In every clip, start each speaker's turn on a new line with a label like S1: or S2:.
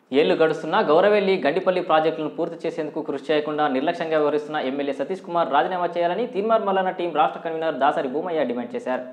S1: ఏళ్లు గడుస్తున్నా గౌరవెల్లి గండిపల్లి ప్రాజెక్టులను పూర్తి చేసేందుకు కృషి చేయకుండా నిర్లక్ష్యంగా వ్యవహరిస్తున్న ఎమ్మెల్యే సతీష్ కుమార్ రాజీనామా చేయాలని తీన్మార్ మల్లన్న టీం రాష్ట్ర కన్వీనర్ దాసరి భూమయ్య డిమాండ్ చేశారు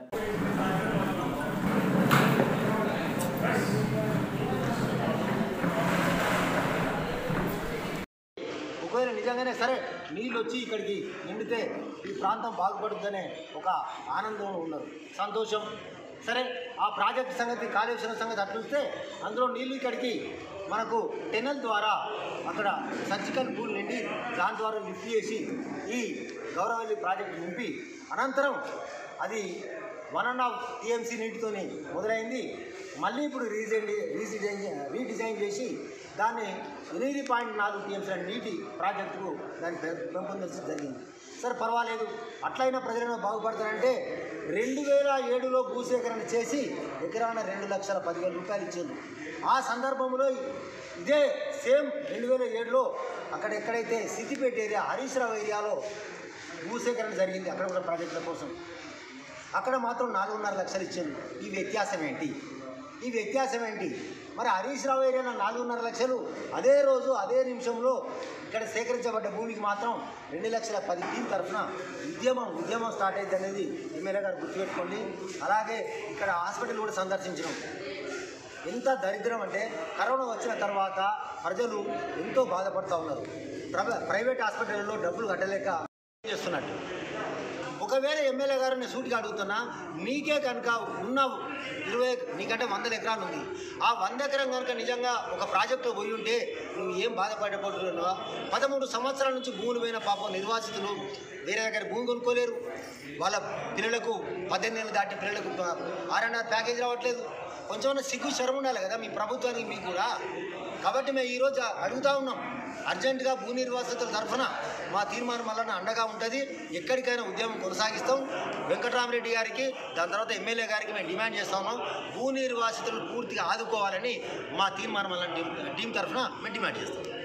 S2: ఒకవేళ నిజంగానే సరే నీళ్ళు వచ్చి ఇక్కడికి నిండితే ఈ ప్రాంతం బాగుపడుతుందనే ఒక ఆనందంలో ఉన్నారు సంతోషం సరే ఆ ప్రాజెక్ట్ సంగతి కాళేశ్వరం సంగతి అట్లుస్తే అందులో నీళ్ళు ఇక్కడికి మనకు టెనల్ ద్వారా అక్కడ సర్జికల్ పూల్ నిండి దాని ద్వారా లిఫ్ట్ చేసి ఈ గౌరవల్లి ప్రాజెక్ట్ నింపి అనంతరం అది వన్ అండ్ హాఫ్ టీఎంసీ నీటితోని మొదలైంది మళ్ళీ ఇప్పుడు రీజైన్ రీడిజైన్ రీడిజైన్ చేసి దాన్ని ఎనిమిది పాయింట్ నాలుగు టీఎంసీ నీటి ప్రాజెక్టుకు దాన్ని పె- పెంపొందించడం జరిగింది సరే పర్వాలేదు అట్లయినా ప్రజలను బాగుపడతారంటే రెండు వేల ఏడులో భూసేకరణ చేసి ఎకరాన రెండు లక్షల పదివేల రూపాయలు ఇచ్చింది ఆ సందర్భంలో ఇదే సేమ్ రెండు వేల ఏడులో అక్కడ ఎక్కడైతే సిద్దిపేట ఏరియా హరీష్ రావు ఏరియాలో భూసేకరణ జరిగింది అక్కడ కూడా ప్రాజెక్టుల కోసం అక్కడ మాత్రం నాలుగున్నర లక్షలు ఇచ్చింది ఈ వ్యత్యాసం ఏంటి ఈ వ్యత్యాసం ఏంటి మరి హరీష్ రావు ఏరియాలో నాలుగున్నర లక్షలు అదే రోజు అదే నిమిషంలో ఇక్కడ సేకరించబడ్డ భూమికి మాత్రం రెండు లక్షల పది టీం తరఫున ఉద్యమం ఉద్యమం స్టార్ట్ అయింది అనేది ఎమ్మెల్యే గారు గుర్తుపెట్టుకోండి అలాగే ఇక్కడ హాస్పిటల్ కూడా సందర్శించినాం ఎంత దరిద్రం అంటే కరోనా వచ్చిన తర్వాత ప్రజలు ఎంతో బాధపడుతూ ఉన్నారు ప్రైవే- ప్రైవేట్ హాస్పిటల్లో డబ్బులు కట్టలేక చేస్తున్నట్టు ఒకవేళ ఎమ్మెల్యే గారు నేను సూటిగా అడుగుతున్నా నీకే కనుక ఉన్న ఇరవై నీకంటే వందల ఎకరాలు ఉంది ఆ వంద ఎకరం కనుక నిజంగా ఒక ప్రాజెక్టు పోయి ఉంటే నువ్వు ఏం బాధపడబోతున్నావా పదమూడు సంవత్సరాల నుంచి భూములు పోయిన పాపం నిర్వాసితులు వేరే దగ్గర భూమి కొనుక్కోలేరు వాళ్ళ పిల్లలకు పద్దెనిమిది ఏళ్ళు దాటి పిల్లలకు ఆర్ఎన్ఆర్ ప్యాకేజ్ రావట్లేదు కొంచెం సిగ్గు శరం ఉండాలి కదా మీ ప్రభుత్వానికి మీకు కూడా కాబట్టి మేము ఈరోజు అడుగుతా ఉన్నాం అర్జెంటుగా భూ నిర్వాసితుల తరఫున మా తీర్మానం వలన అండగా ఉంటుంది ఎక్కడికైనా ఉద్యమం కొనసాగిస్తాం వెంకటరామరెడ్డి గారికి దాని తర్వాత ఎమ్మెల్యే గారికి మేము డిమాండ్ చేస్తా ఉన్నాం భూ నిర్వాసితులు పూర్తిగా ఆదుకోవాలని మా తీర్మానం వలన టీం టీం తరఫున మేము డిమాండ్ చేస్తాం